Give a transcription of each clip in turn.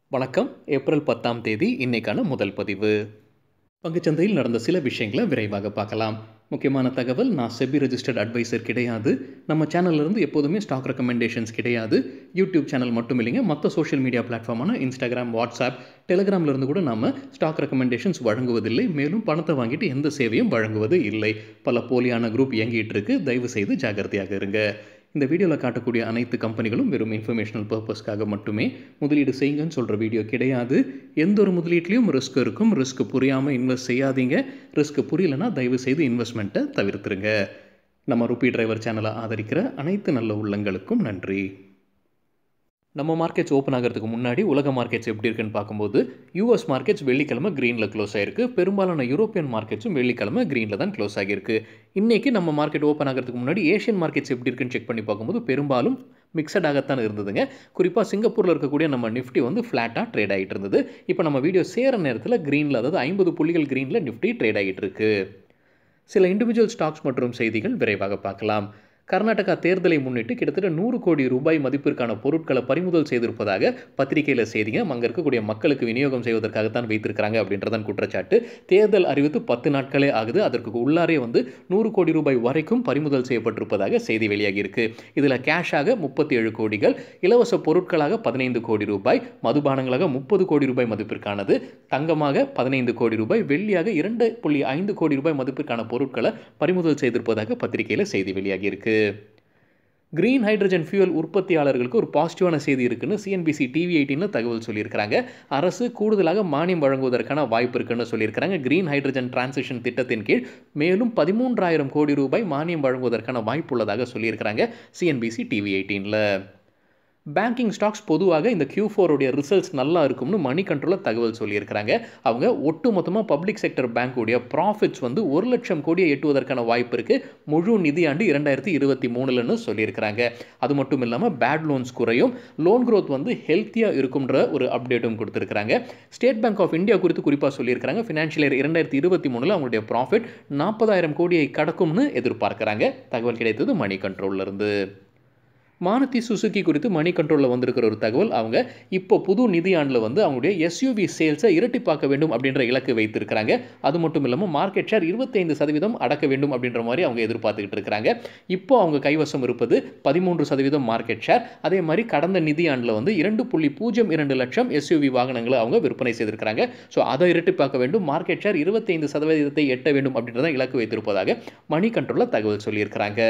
வணக்கம் ஏப்ரல் பத்தாம் தேதி இன்னைக்கான முதல் பதிவு பங்குச்சந்தையில் நடந்த சில விஷயங்களை விரைவாக பார்க்கலாம் முக்கியமான தகவல் நான் செபி ரெஜிஸ்டர்ட் அட்வைசர் கிடையாது நம்ம சேனல்ல இருந்து எப்போதுமே ஸ்டாக் ரெக்கமெண்டேஷன்ஸ் கிடையாது யூடியூப் சேனல் மட்டும் இல்லைங்க மற்ற சோஷியல் மீடியா பிளாட்ஃபார்மான இன்ஸ்டாகிராம் வாட்ஸ்அப் டெலிகிராம்ல இருந்து கூட நம்ம ஸ்டாக் ரெக்கமெண்டேஷன்ஸ் வழங்குவதில்லை மேலும் பணத்தை வாங்கிட்டு எந்த சேவையும் வழங்குவது இல்லை பல போலியான குரூப் இயங்கிட்டு இருக்கு தயவு செய்து ஜாகிரதையாக இருங்க இந்த வீடியோவில் காட்டக்கூடிய அனைத்து கம்பெனிகளும் வெறும் இன்ஃபர்மேஷனல் பர்பஸ்க்காக மட்டுமே முதலீடு செய்யுங்கன்னு சொல்கிற வீடியோ கிடையாது எந்த ஒரு முதலீட்லையும் ரிஸ்க் இருக்கும் ரிஸ்க் புரியாமல் இன்வெஸ்ட் செய்யாதீங்க ரிஸ்க் புரியலனா தயவு செய்து இன்வெஸ்ட்மெண்ட்டை தவிர்த்துருங்க நம்ம ருபி டிரைவர் சேனலை ஆதரிக்கிற அனைத்து நல்ல உள்ளங்களுக்கும் நன்றி நம்ம மார்க்கெட்ஸ் ஓப்பன் ஆகிறதுக்கு முன்னாடி உலக மார்க்கெட்ஸ் எப்படி இருக்குன்னு பார்க்கும்போது யூஎஸ் மார்க்கெட்ஸ் வெள்ளிக்கிழமை க்ரீனில் க்ளோஸ் ஆயிருக்கு பெரும்பாலான யூரோப்பியன் மார்க்கெட்ஸும் வெள்ளிக்கிழமை க்ரீனில் தான் க்ளோஸ் ஆகியிருக்கு இன்றைக்கி நம்ம மார்க்கெட் ஓப்பன் ஆகிறதுக்கு முன்னாடி ஏஷியன் மார்க்கெட்ஸ் எப்படி இருக்குன்னு செக் பண்ணி பார்க்கும்போது பெரும்பாலும் மிக்சடாகத்தான் இருந்ததுங்க குறிப்பாக சிங்கப்பூரில் இருக்கக்கூடிய நம்ம நிஃப்டி வந்து ஃப்ளாட்டாக ட்ரேட் ஆகிட்டு இருந்தது இப்போ நம்ம வீடியோ சேர நேரத்தில் க்ரீனில் அதாவது ஐம்பது புள்ளிகள் க்ரீனில் நிஃப்டி ட்ரேட் ஆகிட்டு இருக்கு சில இண்டிவிஜுவல் ஸ்டாக்ஸ் மற்றும் செய்திகள் விரைவாக பார்க்கலாம் கர்நாடகா தேர்தலை முன்னிட்டு கிட்டத்தட்ட நூறு கோடி ரூபாய் மதிப்பிற்கான பொருட்களை பறிமுதல் செய்திருப்பதாக பத்திரிகையில் செய்திங்க அங்கே இருக்கக்கூடிய மக்களுக்கு விநியோகம் செய்வதற்காகத்தான் வைத்திருக்கிறாங்க அப்படின்றதான் குற்றச்சாட்டு தேர்தல் அறிவித்து பத்து நாட்களே ஆகுது அதற்கு உள்ளாரே வந்து நூறு கோடி ரூபாய் வரைக்கும் பறிமுதல் செய்யப்பட்டிருப்பதாக செய்தி வெளியாகி இருக்கு இதில் கேஷாக முப்பத்தி ஏழு கோடிகள் இலவச பொருட்களாக பதினைந்து கோடி ரூபாய் மதுபானங்களாக முப்பது கோடி ரூபாய் மதிப்பிற்கானது தங்கமாக பதினைந்து கோடி ரூபாய் வெள்ளியாக இரண்டு புள்ளி ஐந்து கோடி ரூபாய் மதிப்பிற்கான பொருட்களை பறிமுதல் செய்திருப்பதாக பத்திரிகையில் செய்தி வெளியாகி இருக்கு கிரீன் ஹைட்ரஜன் ஃபியூல் உற்பத்தியாளர்களுக்கு ஒரு பாசிட்டிவான செய்தி இருக்குன்னு சிஎன்பிசி டிவி எயிட்டின்னு தகவல் சொல்லியிருக்கிறாங்க அரசு கூடுதலாக மானியம் வழங்குவதற்கான வாய்ப்பு இருக்குன்னு சொல்லியிருக்கிறாங்க கிரீன் ஹைட்ரஜன் டிரான்சிஷன் திட்டத்தின் கீழ் மேலும் பதிமூன்றாயிரம் கோடி ரூபாய் மானியம் வழங்குவதற்கான வாய்ப்பு உள்ளதாக சொல்லியிருக்கிறாங்க சிஎன்பிசி டிவி எயிட்டீனில் பேங்கிங் ஸ்டாக்ஸ் பொதுவாக இந்த கியூ ஃபோருடைய ரிசல்ட்ஸ் நல்லா இருக்கும்னு மணி கண்ட்ரோலில் தகவல் சொல்லியிருக்கிறாங்க அவங்க ஒட்டு மொத்தமாக பப்ளிக் செக்டர் பேங்க்குடைய ப்ராஃபிட்ஸ் வந்து ஒரு லட்சம் கோடியை எட்டுவதற்கான வாய்ப்பு இருக்குது முழு நிதியாண்டு இரண்டாயிரத்தி இருபத்தி மூணுலன்னு சொல்லியிருக்கிறாங்க அது மட்டும் இல்லாமல் பேட் லோன்ஸ் குறையும் லோன் க்ரோத் வந்து ஹெல்த்தியாக இருக்கும்ன்ற ஒரு அப்டேட்டும் கொடுத்துருக்காங்க ஸ்டேட் பேங்க் ஆஃப் இந்தியா குறித்து குறிப்பாக சொல்லியிருக்கிறாங்க ஃபினான்ஷியல் இயர் இரண்டாயிரத்தி இருபத்தி மூணில் அவங்களுடைய ப்ராஃபிட் நாற்பதாயிரம் கோடியை கடக்கும்னு எதிர்பார்க்குறாங்க தகவல் கிடைத்தது மணி கண்ட்ரோல்லேருந்து மாருதி சுசுக்கி குறித்து மணி கண்ட்ரோலில் வந்திருக்கிற ஒரு தகவல் அவங்க இப்போ புது நிதியாண்டில் வந்து அவங்களுடைய எஸ்யூவி சேல்ஸை இரட்டிப்பாக்க வேண்டும் அப்படின்ற இலக்கு வைத்திருக்கிறாங்க அது மட்டும் இல்லாமல் மார்க்கெட் ஷேர் இருபத்தைந்து சதவீதம் அடக்க வேண்டும் அப்படின்ற மாதிரி அவங்க எதிர்பார்த்துக்கிட்டு இருக்கிறாங்க இப்போ அவங்க கைவசம் இருப்பது பதிமூன்று சதவீதம் மார்க்கெட் ஷேர் அதே மாதிரி கடந்த நிதியாண்டில் வந்து இரண்டு புள்ளி பூஜ்ஜியம் இரண்டு லட்சம் எஸ்யூவி வாகனங்களை அவங்க விற்பனை செய்திருக்கிறாங்க ஸோ அதை இரட்டிப்பாக்க வேண்டும் மார்க்கெட் ஷேர் இருபத்தைந்து சதவீதத்தை எட்ட வேண்டும் அப்படின்றத இலக்கு வைத்திருப்பதாக மணி கண்ட்ரோலில் தகவல் சொல்லியிருக்கிறாங்க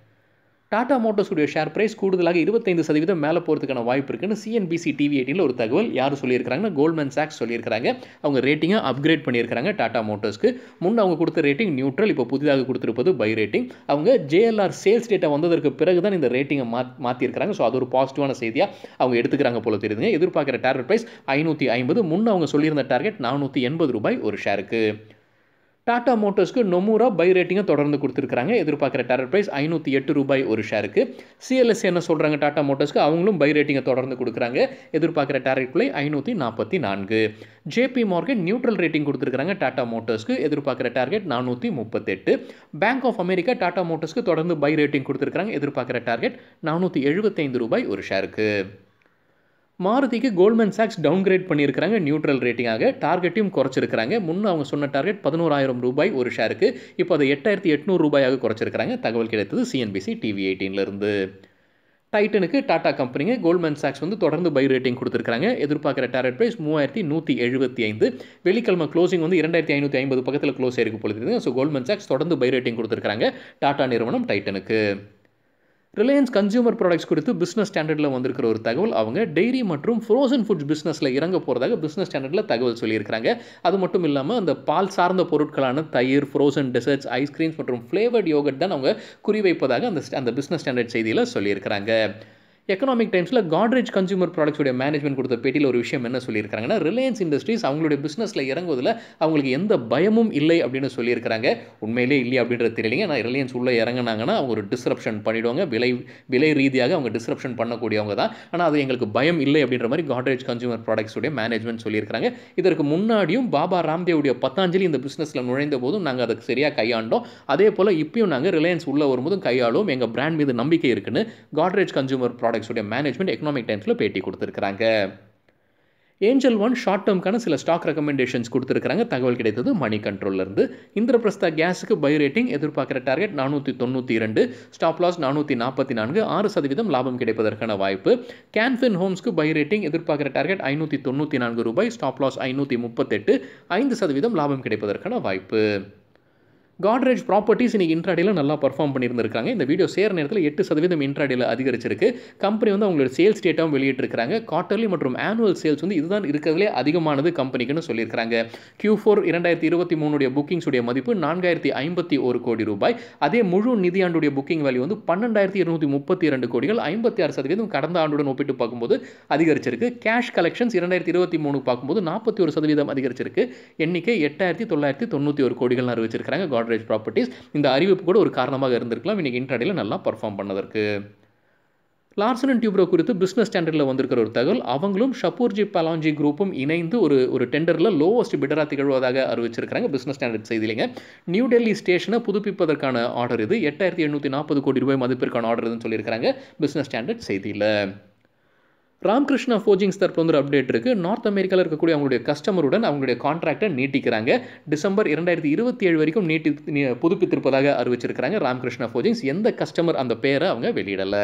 டாடா மோட்டர்ஸுடைய ஷேர் பிரைஸ் கூடுதலாக இருபத்தைந்து சதவீதம் மேலே போகிறதுக்கான வாய்ப்பு இருக்குன்னு சிஎன்பிசி டிவி எயிட்டில் ஒரு தகவல் யார் சொல்லியிருக்காங்கன்னா கோல்ட்மேன் சாக்ஸ் சொல்லியிருக்காங்க அவங்க ரேட்டிங்கை அப்கிரேட் பண்ணியிருக்காங்க டாடா மோட்டர்ஸ்க்கு முன் அவங்க கொடுத்த ரேட்டிங் நியூட்ரல் இப்போ புதிதாக கொடுத்துருப்பது பை ரேட்டிங் அவங்க ஜேஎல்ஆர் சேல்ஸ் டேட்டா வந்ததற்கு பிறகு தான் இந்த ரேட்டிங்கை மா மாற்றிருக்கிறாங்க ஸோ அது ஒரு பாசிட்டிவான செய்தியாக அவங்க எடுத்துக்கிறாங்க போல தெரியுதுங்க எதிர்பார்க்குற டார்கெட் ப்ரைஸ் ஐநூற்றி ஐம்பது முன் அவங்க சொல்லியிருந்த டார்கெட் நானூற்றி எண்பது ரூபாய் ஒரு ஷேருக்கு டாடா மோட்டர்ஸ்க்கு நொமூரா பை ரேட்டிங்கை தொடர்ந்து கொடுத்துருக்காங்க எதிர்பார்க்குற டாரட் ப்ரைஸ் ஐநூற்றி எட்டு ரூபாய் ஒரு ஷேருக்கு சிஎல்எஸ் என்ன சொல்கிறாங்க டாடா மோட்டர்ஸ்க்கு அவங்களும் பை ரேட்டிங்கை தொடர்ந்து கொடுக்குறாங்க எதிர்பார்க்குற டாரட் பிளை ஐநூற்றி நாற்பத்தி நான்கு ஜேபி மார்க்கெட் நியூட்ரல் ரேட்டிங் கொடுத்துருக்காங்க டாடா மோட்டர்ஸ்க்கு எதிர்பார்க்குற டார்கெட் நானூற்றி முப்பத்தெட்டு பேங்க் ஆஃப் அமெரிக்கா டாடா மோட்டர்ஸ்க்கு தொடர்ந்து பை ரேட்டிங் கொடுத்துருக்காங்க எதிர்பார்க்குற டார்கெட் நானூற்றி எழுபத்தைந்து ரூபாய் ஒரு ஷேருக்கு மாருதிக்கு கோல்ட்மேன் சாக்ஸ் டவுன்கிரேட் பண்ணியிருக்கிறாங்க நியூட்ரல் ரேட்டிங்காக டார்கெட்டையும் குறைச்சிருக்கிறாங்க முன்ன அவங்க சொன்ன டார்கெட் பதினோராயிரம் ரூபாய் ஒரு ஷேருக்கு இப்போ அதை எட்டாயிரத்தி எட்நூறு ரூபாயாக குறைச்சிருக்கிறாங்க தகவல் கிடைத்தது சிஎன்பிசி டிவி எயிட்டீன்லேருந்து டைட்டனுக்கு டாடா கம்பெனிங்க கோல்ட்மேன் சாக்ஸ் வந்து தொடர்ந்து பை ரேட்டிங் கொடுத்துருக்காங்க எதிர்பார்க்குற டாரட் ப்ரைஸ் மூவாயிரத்தி நூற்றி எழுபத்தி ஐந்து வெள்ளிக்கிழமை க்ளோசிங் வந்து இரண்டாயிரத்தி ஐநூற்றி ஐம்பது பக்கத்தில் க்ளோஸ் ஆயிருக்கு பொழுது ஸோ கோல்ட்மேன் சாக்ஸ் தொடர்ந்து பை ரேட்டிங் கொடுத்துருக்காங்க டாடா நிறுவனம் டைட்டனுக்கு ரிலையன்ஸ் கன்சியூமர் ப்ராடக்ட்ஸ் குறித்து பிஸ்னஸ் ஸ்டாண்டர்டில் வந்திருக்கிற ஒரு தகவல் அவங்க டெய்ரி மற்றும் ஃப்ரோசன் ஃபுட்ஸ் பிஸ்னஸில் இறங்க போகிறதாக பிஸ்னஸ் ஸ்டாண்டர்டில் தகவல் சொல்லியிருக்காங்க அது மட்டும் இல்லாமல் அந்த பால் சார்ந்த பொருட்களான தயிர் ஃப்ரோசன் டெசர்ட்ஸ் ஐஸ்கிரீம்ஸ் மற்றும் ஃப்ளேவர்ட் யோகட் தான் அவங்க குறிவைப்பதாக அந்த அந்த பிஸ்னஸ் ஸ்டாண்டர்ட் செய்தியில் சொல்லியிருக்கிறாங்க எக்கனாமிக் டைம்ஸில் காட்ரேஜ் கன்சூமர் ப்ராடக்ட்ஸுடைய மேனேஜ்மெண்ட் கொடுத்த பேட்டியில் ஒரு விஷயம் என்ன சொல்லியிருக்காங்கன்னா ரிலையன்ஸ் இண்டஸ்ட்ரீஸ் அவங்களுடைய பிஸ்னஸில் இறங்குவதில் அவங்களுக்கு எந்த பயமும் இல்லை அப்படின்னு சொல்லியிருக்கிறாங்க உண்மையிலே இல்லையா அப்படின்றது தெரியலைங்க ஆனால் ரிலையன்ஸ் உள்ளே இறங்கினாங்கன்னா அவங்க ஒரு டிஸ்ரப்ஷன் பண்ணிவிடுவாங்க விலை விலை ரீதியாக அவங்க டிஸ்ரப்ஷன் பண்ணக்கூடியவங்க தான் ஆனால் அது எங்களுக்கு பயம் இல்லை அப்படின்ற மாதிரி காட்ரேஜ் கன்சூமர் ப்ராடக்ட்ஸுடைய மேனேஜ்மெண்ட் சொல்லியிருக்காங்க இதற்கு முன்னாடியும் பாபா ராம்தேவுடைய பத்தாஞ்சலி இந்த பிஸ்னஸில் நுழைந்த போதும் நாங்கள் அதுக்கு சரியாக கையாண்டோம் அதே போல் இப்பயும் நாங்கள் ரிலையன்ஸ் உள்ளே வரும்போதும் கையாளும் எங்கள் பிராண்ட் மீது நம்பிக்கை இருக்குன்னு காட்ரேஜ் கன்சூமர் ப்ராடக்ட்ஸுடைய மேனேஜ்மெண்ட் எக்கனாமிக் டைம்ஸில் பேட்டி கொடுத்துருக்காங்க ஏஞ்சல் ஒன் ஷார்ட் டேர்ம்க்கான சில ஸ்டாக் ரெக்கமெண்டேஷன்ஸ் கொடுத்துருக்காங்க தகவல் கிடைத்தது மணி கண்ட்ரோல்லேருந்து இந்திரபிரஸ்தா கேஸுக்கு பை ரேட்டிங் எதிர்பார்க்குற டார்கெட் நானூற்றி தொண்ணூற்றி இரண்டு ஸ்டாப் லாஸ் நானூற்றி நாற்பத்தி நான்கு ஆறு சதவீதம் லாபம் கிடைப்பதற்கான வாய்ப்பு கேன்ஃபின் ஹோம்ஸ்க்கு பை ரேட்டிங் எதிர்பார்க்குற டார்கெட் ஐநூற்றி தொண்ணூற்றி நான்கு ரூபாய் ஸ்டாப் லாஸ் ஐநூற்றி முப்பத்தெட்டு ஐந்து சதவீதம் லாபம் கிடைப்பதற்கான வாய்ப்பு காட்ரேஜ் ப்ராப்பர்ட்டிஸ் இன்னைக்கு இன்ட்ராடேல நல்லா பர்ஃபார்ம் பண்ணியிருந்திருக்காங்க இந்த வீடியோ சேர நேரத்தில் எட்டு சதவீதம் இன்ட்ராடேல அதிகரிச்சிருக்கு கம்பெனி வந்து அவங்களோட சேல்ஸ் டேட்டாவும் வெளியிட்டிருக்காங்க குவார்ட்டர்லி மற்றும் ஆனுவல் சேல்ஸ் வந்து இதுதான் இருக்கிறதுலே அதிகமானது கம்பெனிக்குன்னு சொல்லியிருக்காங்க கியூ ஃபோர் இரண்டாயிரத்தி இருபத்தி மூணுடைய புக்கிங்ஸுடைய மதிப்பு நான்காயிரத்தி ஐம்பத்தி ஒரு கோடி ரூபாய் அதே முழு நிதியாண்டுடைய புக்கிங் வேல்யூ வந்து பன்னெண்டாயிரத்தி இருநூத்தி முப்பத்தி இரண்டு கோடிகள் ஐம்பத்தி ஆறு சதவீதம் கடந்த ஆண்டுடன் ஒப்பிட்டு பார்க்கும்போது அதிகரிச்சிருக்கு கேஷ் கலெக்ஷன்ஸ் இரண்டாயிரத்தி இருபத்தி மூணு பார்க்கும்போது நாற்பத்தி ஒரு சதவீதம் அதிகரிச்சிருக்கு எண்ணிக்கை எட்டாயிரத்தி தொள்ளாயிரத்தி தொண்ணூற்றி ஒரு கோடிகள் அறிவிச்சிருக்காங்க காட்ரேஜ் ப்ராப்பர்ட்டிஸ் இந்த அறிவிப்பு கூட ஒரு காரணமாக இருந்திருக்கலாம் இன்னைக்கு இன்ட்ராடேல நல்லா பர்ஃபார்ம் பண்ணதற்கு லார்சன் அண்ட் டியூப்ரோ குறித்து பிஸ்னஸ் ஸ்டாண்டர்டில் வந்திருக்கிற ஒரு தகவல் அவங்களும் ஷப்பூர்ஜி பலாஞ்சி குரூப்பும் இணைந்து ஒரு ஒரு டெண்டரில் லோவஸ்ட் பிடராக திகழ்வதாக அறிவிச்சிருக்காங்க பிஸ்னஸ் ஸ்டாண்டர்ட் செய்தியிலைங்க நியூ டெல்லி ஸ்டேஷனை புதுப்பிப்பதற்கான ஆர்டர் இது எட்டாயிரத்தி எண்ணூற்றி நாற்பது கோடி ரூபாய் மதிப்பிற்கான ஆர்டர் இதுன்னு சொல்லியிருக்காங்க பிஸ்னஸ் ஸ்டாண்டர்ட் செய்தியில் ராம்கிருஷ்ணா ஃபோஜிங்ஸ் தரப்பு வந்து ஒரு அப்டேட் இருக்குது நார்த் அமெரிக்காவில் இருக்கக்கூடிய அவங்களுடைய கஸ்டமருடன் அவங்களுடைய கான்ட்ராக்டை நீட்டிக்கிறாங்க டிசம்பர் இரண்டாயிரத்தி இருபத்தி ஏழு வரைக்கும் நீட்டி நீ- புதுப்பித்திருப்பதாக அறிவிச்சிருக்கிறாங்க ராம்கிருஷ்ணா ஃபோஜிங்ஸ் எந்த கஸ்டமர் அந்த பேரை அவங்க வெளியிடலை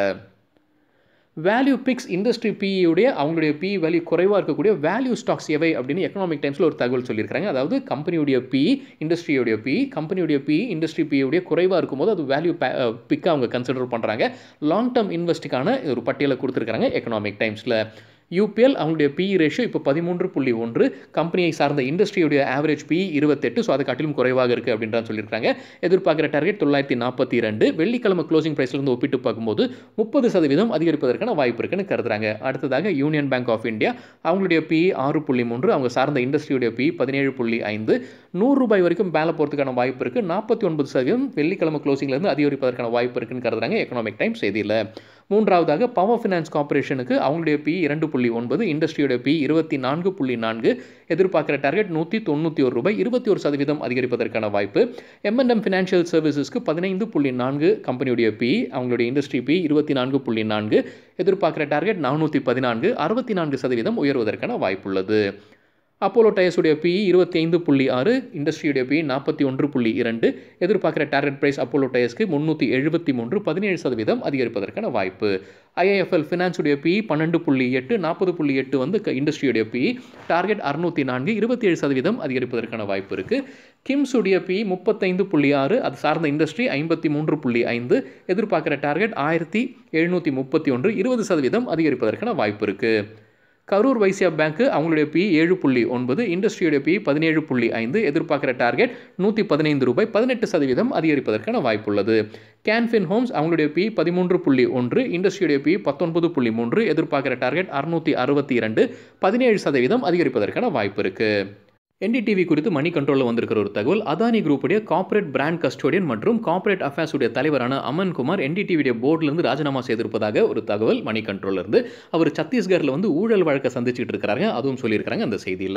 வேல்யூ பிக்ஸ் இண்டஸ்ட்ரி பிஇயுடைய அவங்களுடைய பி வேல்யூ குறைவாக இருக்கக்கூடிய வேல்யூ ஸ்டாக்ஸ் எவை அப்படின்னு எக்கனாமிக் டைம்ஸில் ஒரு தகவல் சொல்லியிருக்காங்க அதாவது கம்பெனியுடைய பி இண்டஸ்ட்ரியுடைய பி கம்பெனியுடைய பி இண்டஸ்ட்ரி பியுடைய குறைவாக இருக்கும்போது அது வேல்யூ பிக்காக அவங்க கன்சிடர் பண்ணுறாங்க லாங் டேர்ம் இன்வெஸ்ட்டுக்கான ஒரு பட்டியலை கொடுத்துருக்காங்க எக்கனாமிக் டைம்ஸில் யூபிஎல் அவங்களுடைய பிஇ ரேஷியோ இப்போ பதிமூன்று புள்ளி ஒன்று கம்பெனியை சார்ந்த இண்டஸ்ட்ரியுடைய ஆவரேஜ் பிஇ இருபத்தெட்டு ஸோ அதை காட்டிலும் குறைவாக இருக்குது அப்படின்றான் சொல்லியிருக்காங்க எதிர்பார்க்குற டார்கெட் தொள்ளாயிரத்தி நாற்பத்தி ரெண்டு வெள்ளிக்கிழமை க்ளோசிங் ப்ரைஸ்லேருந்து ஒப்பிட்டு பார்க்கும்போது முப்பது சதவீதம் அதிகரிப்பதற்கான வாய்ப்பு இருக்குன்னு கருதுறாங்க அடுத்ததாக யூனியன் பேங்க் ஆஃப் இந்தியா அவங்களுடைய பிஇ ஆறு புள்ளி மூன்று அவங்க சார்ந்த இண்டஸ்ட்ரியுடைய பிஇ பதினேழு புள்ளி ஐந்து நூறு ரூபாய் வரைக்கும் மேலே போகிறதுக்கான வாய்ப்பு இருக்குது நாற்பத்தி ஒன்பது சதவீதம் வெள்ளிக்கிழமை க்ளோசிங்லேருந்து அதிகரிப்பதற்கான வாய்ப்பு இருக்குன்னு கருதுறாங்க எக்கனாமிக் டைம் செய்தியில் மூன்றாவதாக பவர் ஃபினான்ஸ் கார்ப்பரேஷனுக்கு அவங்களுடைய பி இரண்டு புள்ளி ஒன்பது இண்டஸ்ட்ரியோட பி இருபத்தி நான்கு புள்ளி நான்கு எதிர்பார்க்குற டார்கெட் நூற்றி தொண்ணூற்றி ஒரு ரூபாய் இருபத்தி ஒரு சதவீதம் அதிகரிப்பதற்கான வாய்ப்பு எம்என்எம் ஃபினான்ஷியல் சர்வீசஸ்க்கு பதினைந்து புள்ளி நான்கு கம்பெனியுடைய பி அவங்களுடைய இண்டஸ்ட்ரி பி இருபத்தி நான்கு புள்ளி நான்கு எதிர்பார்க்குற டார்கெட் நானூற்றி பதினான்கு அறுபத்தி நான்கு சதவீதம் உயர்வதற்கான வாய்ப்புள்ளது அப்போலோ டயர்ஸுடைய பிஇ இருபத்தி ஐந்து புள்ளி ஆறு இண்டஸ்ட்ரியுடைய பிஇ நாற்பத்தி ஒன்று புள்ளி இரண்டு எதிர்பார்க்குற டார்கெட் பிரைஸ் அப்போலோ டயர்ஸ்க்கு முந்நூற்றி எழுபத்தி மூன்று பதினேழு சதவீதம் அதிகரிப்பதற்கான வாய்ப்பு ஐஐஎஃப்எல் ஃபினான்ஸுடைய பிஇ பன்னெண்டு புள்ளி எட்டு நாற்பது புள்ளி எட்டு வந்து இண்டஸ்ட்ரியுடைய பிஇ டார்கெட் அறுநூற்றி நான்கு இருபத்தி ஏழு சதவீதம் அதிகரிப்பதற்கான வாய்ப்பு இருக்குது கிம்ஸுடைய பிஇ முப்பத்தைந்து புள்ளி ஆறு அது சார்ந்த இண்டஸ்ட்ரி ஐம்பத்தி மூன்று புள்ளி ஐந்து எதிர்பார்க்குற டார்கெட் ஆயிரத்தி எழுநூற்றி முப்பத்தி ஒன்று இருபது சதவீதம் அதிகரிப்பதற்கான வாய்ப்பு இருக்குது கரூர் வைசியா பேங்க் அவங்களுடைய பி ஏழு புள்ளி ஒன்பது இண்டஸ்ட்ரியுடைய பி பதினேழு புள்ளி ஐந்து எதிர்பார்க்குற டார்கெட் நூற்றி பதினைந்து ரூபாய் பதினெட்டு சதவீதம் அதிகரிப்பதற்கான வாய்ப்புள்ளது கேன்ஃபின் ஹோம்ஸ் அவங்களுடைய பி பதிமூன்று புள்ளி ஒன்று இண்டஸ்ட்ரியுடைய பி பத்தொன்பது புள்ளி மூன்று எதிர்பார்க்குற டார்கெட் அறுநூற்றி அறுபத்தி இரண்டு பதினேழு சதவீதம் அதிகரிப்பதற்கான வாய்ப்பு இருக்குது என்டிடிவி குறித்து மணி கண்ட்ரோலில் வந்திருக்கிற ஒரு தகவல் அதானி குரூப்புடைய கார்ப்பரேட் பிராண்ட் கஸ்டோடியன் மற்றும் கார்ப்பரேட் அஃபேர்ஸ் உடைய தலைவரான அமன் குமார் என்டிடிவியுடைய போர்டிலிருந்து ராஜினாமா செய்திருப்பதாக ஒரு தகவல் மணி கண்ட்ரோலில் இருந்து அவர் சத்தீஸ்கரில் வந்து ஊழல் வழக்கை சந்திச்சுட்டு இருக்கிறாங்க அதுவும் சொல்லியிருக்கிறாங்க அந்த செய்தியில்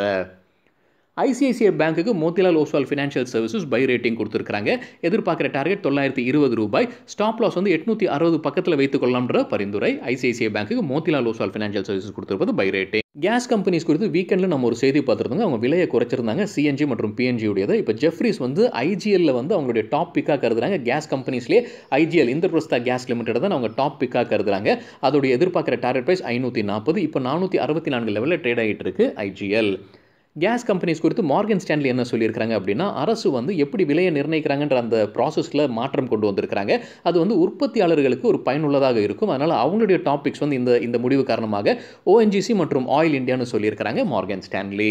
ஐசிஐசிஐ பேங்க்குக்கு Motilal Oswal financial services buy rating கொடுத்துருக்காங்க எதிர்பார்க்குற டார்கெட் தொள்ளாயிரத்தி இருபது ரூபாய் ஸ்டாப் லாஸ் வந்து எட்நூற்றி அறுபது பக்கத்தில் வைத்துக் கொள்ளலாம்ன்ற பரிந்துரை ஐசிஐசிஐ பேங்க்குக்கு மோத்திலால் ஓஸ்வால் ஃபினான்ஷியல் சர்வீசஸ் கொடுத்துருப்பது பை ரேட்டிங் கேஸ் கம்பெனிஸ் குறித்து வீக்கெண்டில் நம்ம ஒரு செய்தி பார்த்துருந்தோங்க அவங்க விலையை குறைச்சிருந்தாங்க சிஎன்ஜி மற்றும் பிஎன்ஜி உடையதை இப்போ ஜெஃப்ரிஸ் வந்து ஐஜிஎல்ல வந்து அவங்களுடைய டாப் பிக்காக கருதுறாங்க கேஸ் கம்பெனிஸ்லேயே ஐஜிஎல் இந்திரபிரஸ்தா கேஸ் லிமிடெட் தான் அவங்க டாப் பிக்காக கருதுறாங்க அதோடைய எதிர்பார்க்குற டார்கெட் ப்ரைஸ் ஐநூற்றி நாற்பது இப்போ நானூற்றி அறுபத்தி நான்கு லெவலில் ட்ரேட் ஆகிட்டு இருக்கு ஐஜிஎல் கேஸ் கம்பெனிஸ் குறித்து மார்கன் ஸ்டான்லி என்ன சொல்லியிருக்காங்க அப்படின்னா அரசு வந்து எப்படி விலையை நிர்ணயிக்கிறாங்கன்ற அந்த ப்ராசஸில் மாற்றம் கொண்டு வந்திருக்கிறாங்க அது வந்து உற்பத்தியாளர்களுக்கு ஒரு பயனுள்ளதாக இருக்கும் அதனால் அவங்களுடைய டாபிக்ஸ் வந்து இந்த இந்த முடிவு காரணமாக ஓஎன்ஜிசி மற்றும் ஆயில் இந்தியான்னு சொல்லியிருக்கிறாங்க மார்கன் ஸ்டான்லி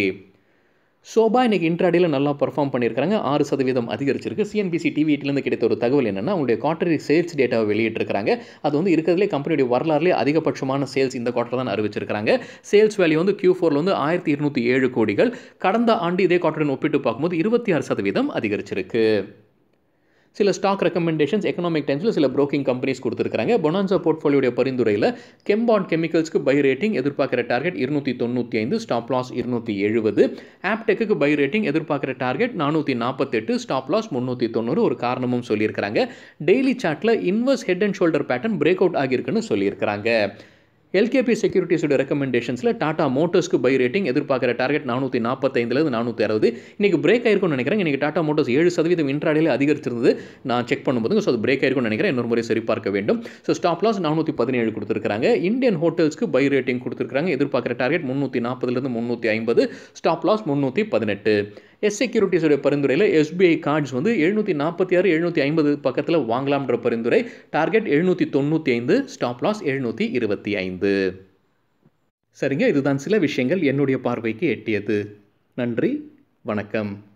சோபா இன்னைக்கு இன்ட்ராடேல நல்லா பர்ஃபார்ம் பண்ணியிருக்காங்க ஆறு சதவீதம் அதிகரிச்சிருக்கு சிஎன்பிசி டிவியிட்டிலேருந்து கிடைத்த ஒரு தகவல் என்னன்னா அவங்களுடைய குவார்டரி சேல்ஸ் டேட்டாவை வெளியிட்டிருக்காங்க அது வந்து இருக்கிறதுலே கம்பெனியுடைய வரலாறுலேயே அதிகபட்சமான சேல்ஸ் இந்த குவார்டர் தான் அறிவிச்சிருக்காங்க சேல்ஸ் வேல்யூ வந்து கியூ ஃபோரில் வந்து ஆயிரத்தி இருநூற்றி ஏழு கோடிகள் கடந்த ஆண்டு இதே குவார்டருடன் ஒப்பிட்டு பார்க்கும்போது இருபத்தி ஆறு சதவீதம் அதிகரிச்சிருக்கு சில ஸ்டாக் ரெக்கமெண்டேஷன்ஸ் எக்கனாமிக் டைம்ஸில் சில broking கம்பெனிஸ் கொடுத்துருக்காங்க பொனான்சா போர்ட்ஃபோலியோடைய பரிந்துரையில் கெம்பாண்ட் கெமிக்கல்ஸ்க்கு பை ரேட்டிங் எதிர்பார்க்குற டார்கெட் இருநூற்றி தொண்ணூற்றி ஐந்து ஸ்டாப் லாஸ் இருநூற்றி எழுபது ஆப்டெக்கு பை ரேட்டிங் எதிர்பார்க்குற டார்கெட் நானூற்றி நாற்பத்தெட்டு ஸ்டாப் லாஸ் முந்நூற்றி தொண்ணூறு ஒரு காரணமும் சொல்லியிருக்கிறாங்க டெய்லி சார்ட்டில் inverse head and shoulder pattern break out ஆகியிருக்குன்னு சொல்லியிருக்கிறாங்க எல்கேபி செக்யூரிட்டிஸோட ரெக்கமெண்டேஷன்ஸில் டாடா மோட்டர்ஸ்க்கு பை ரேட்டிங் எதிர்பார்க்குற டார்கெட் நானூற்றி நாற்பத்தைந்துலேருந்து நானூற்றி அறுபது இன்றைக்கி பிரேக் ஆயிருக்கும்னு நினைக்கிறேன் இன்றைக்கி டாடா மோட்டர்ஸ் ஏழு சதவீதம் இன்ட்ராடையில் அதிகரிச்சிருந்தது நான் செக் பண்ணும்போது ஸோ அது பிரேக் ஆயிருக்கும்னு நினைக்கிறேன் இன்னொரு முறை சரி பார்க்க வேண்டும் ஸோ ஸ்டாப் லாஸ் நானூற்றி பதினேழு கொடுத்துருக்காங்க இந்தியன் ஹோட்டல்ஸ்க்கு பை ரேட்டிங் கொடுத்துருக்காங்க எதிர்பார்க்குற டார்கெட் முந்நூற்றி நாற்பதுலேருந்து முந்நூற்றி ஐம்பது ஸ்டாப் லாஸ் முந்நூற்றி பதினெட்டு எஸ் செக்யூரிட்டிஸோட பரிந்துரையில் எஸ்பிஐ கார்ட்ஸ் வந்து எழுநூற்றி நாற்பத்தி ஆறு எழுநூற்றி ஐம்பது பக்கத்தில் வாங்கலாம்ன்ற பரிந்துரை டார்கெட் எழுநூற்றி தொண்ணூற்றி ஐந்து ஸ்டாப் லாஸ் எழுநூற்றி இருபத்தி ஐந்து சரிங்க இதுதான் சில விஷயங்கள் என்னுடைய பார்வைக்கு எட்டியது நன்றி வணக்கம்